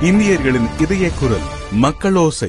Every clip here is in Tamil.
இந்தியர்களின் இதய குரல் மக்களோசை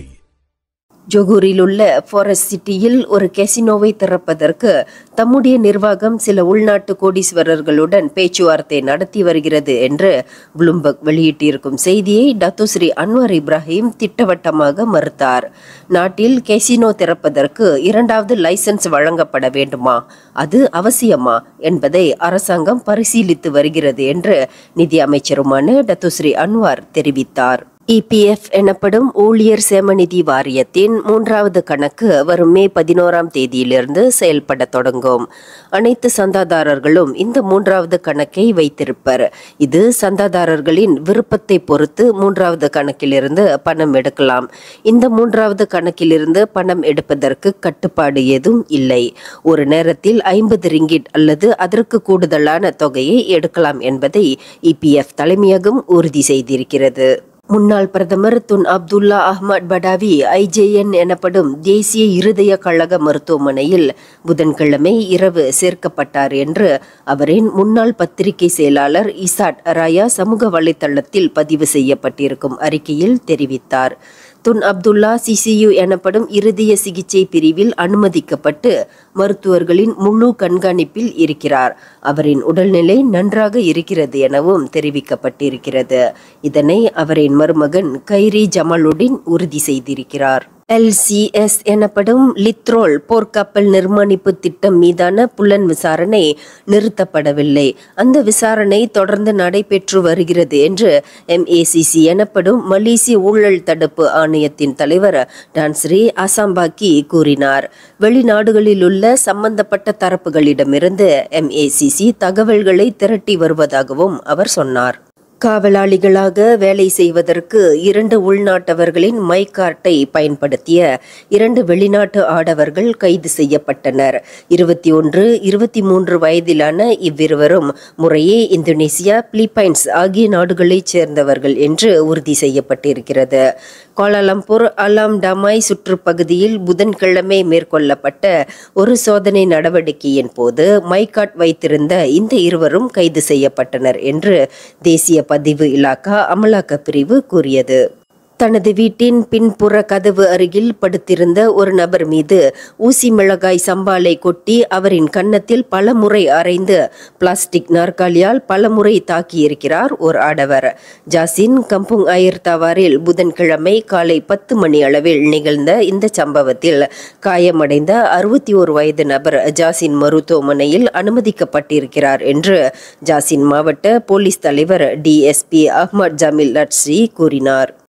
ஜொகூரில் உள்ள ஃபாரஸ்ட் சிட்டியில் ஒரு கெசினோவை திறப்பதற்கு தம்முடைய நிர்வாகம் சில உள்நாட்டு கோடீஸ்வரர்களுடன் பேச்சுவார்த்தை நடத்தி வருகிறது என்று ப்ளூம்பர்க் வெளியிட்டிருக்கும் செய்தியை டத்துஸ்ரீ அன்வர் இப்ராஹிம் திட்டவட்டமாக மறுத்தார் நாட்டில் கெசினோ திறப்பதற்கு இரண்டாவது லைசன்ஸ் வழங்கப்பட வேண்டுமா அது அவசியமா என்பதை அரசாங்கம் பரிசீலித்து வருகிறது என்று நிதி அமைச்சருமான டத்துஸ்ரீ அன்வார் தெரிவித்தார் இபிஎஃப் எனப்படும் ஊழியர் சேமநிதி வாரியத்தின் மூன்றாவது கணக்கு வரும் மே பதினோராம் தேதியிலிருந்து செயல்பட தொடங்கும் அனைத்து சந்தாதாரர்களும் இந்த மூன்றாவது கணக்கை வைத்திருப்பர் இது சந்தாதாரர்களின் விருப்பத்தை பொறுத்து மூன்றாவது கணக்கிலிருந்து பணம் எடுக்கலாம் இந்த மூன்றாவது கணக்கிலிருந்து பணம் எடுப்பதற்கு கட்டுப்பாடு எதுவும் இல்லை ஒரு நேரத்தில் ஐம்பது ரிங்கிட் அல்லது அதற்கு கூடுதலான தொகையை எடுக்கலாம் என்பதை இபிஎஃப் தலைமையகம் உறுதி செய்திருக்கிறது முன்னாள் பிரதமர் Tun Abdullah Ahmad Badawi IJN எனப்படும் தேசிய இருதய கழக மருத்துவமனையில் புதன்கிழமை இரவு சேர்க்கப்பட்டார் என்று அவரின் முன்னாள் பத்திரிகை செயலாளர் இசாட் ராயா சமூக வலைத்தளத்தில் பதிவு செய்யப்பட்டிருக்கும் அறிக்கையில் தெரிவித்தார் துன் அப்துல்லா சிசியு எனப்படும் இருதய சிகிச்சை பிரிவில் அனுமதிக்கப்பட்டு மருத்துவர்களின் முழு கண்காணிப்பில் இருக்கிறார் அவரின் உடல்நிலை நன்றாக இருக்கிறது எனவும் தெரிவிக்கப்பட்டிருக்கிறது இதனை அவரின் மருமகன் கைரி ஜமாலுடின் உறுதி செய்திருக்கிறார் எல்சிஎஸ் எனப்படும் லித்ரோல் போர்க்கப்பல் நிர்மாணிப்பு திட்டம் மீதான புலன் விசாரணை நிறுத்தப்படவில்லை அந்த விசாரணை தொடர்ந்து நடைபெற்று வருகிறது என்று எம்ஏசிசி எனப்படும் மலேசிய ஊழல் தடுப்பு ஆணையத்தின் தலைவர் டான்ஸ்ரீ அசாம்பாக்கி கூறினார் வெளிநாடுகளில் உள்ள சம்பந்தப்பட்ட தரப்புகளிடமிருந்து எம்ஏசிசி தகவல்களை திரட்டி வருவதாகவும் அவர் சொன்னார் காவலாளிகளாக வேலை செய்வதற்கு இரண்டு உள்நாட்டவர்களின் மை கார்டை பயன்படுத்திய இரண்டு வெளிநாட்டு ஆடவர்கள் கைது செய்யப்பட்டனர் இருபத்தி ஒன்று இருபத்தி மூன்று வயதிலான இவ்விருவரும் முறையே இந்தோனேசியா பிலிப்பைன்ஸ் ஆகிய நாடுகளைச் சேர்ந்தவர்கள் என்று உறுதி செய்யப்பட்டிருக்கிறது கோலாலம்பூர் அலாம் டமாய் சுற்றுப்பகுதியில் புதன்கிழமை மேற்கொள்ளப்பட்ட ஒரு சோதனை நடவடிக்கையின் போது மைகாட் வைத்திருந்த இந்த இருவரும் கைது செய்யப்பட்டனர் என்று தேசிய பதிவு இலாக்கா அமலாக்க பிரிவு கூறியது தனது வீட்டின் பின்புற கதவு அருகில் படுத்திருந்த ஒரு நபர் மீது ஊசி மிளகாய் சம்பாலை கொட்டி அவரின் கன்னத்தில் பல முறை அரைந்து பிளாஸ்டிக் நாற்காலியால் பல முறை தாக்கியிருக்கிறார் ஒரு ஆடவர் ஜாசின் கம்புங் அயர் தவாரில் புதன்கிழமை காலை பத்து மணி அளவில் நிகழ்ந்த இந்த சம்பவத்தில் காயமடைந்த அறுபத்தி ஒரு வயது நபர் ஜாசின் மருத்துவமனையில் அனுமதிக்கப்பட்டிருக்கிறார் என்று ஜாசின் மாவட்ட போலீஸ் தலைவர் டிஎஸ்பி அஹ்மத் ஜமீல் லட்ஸ்ரி கூறினார்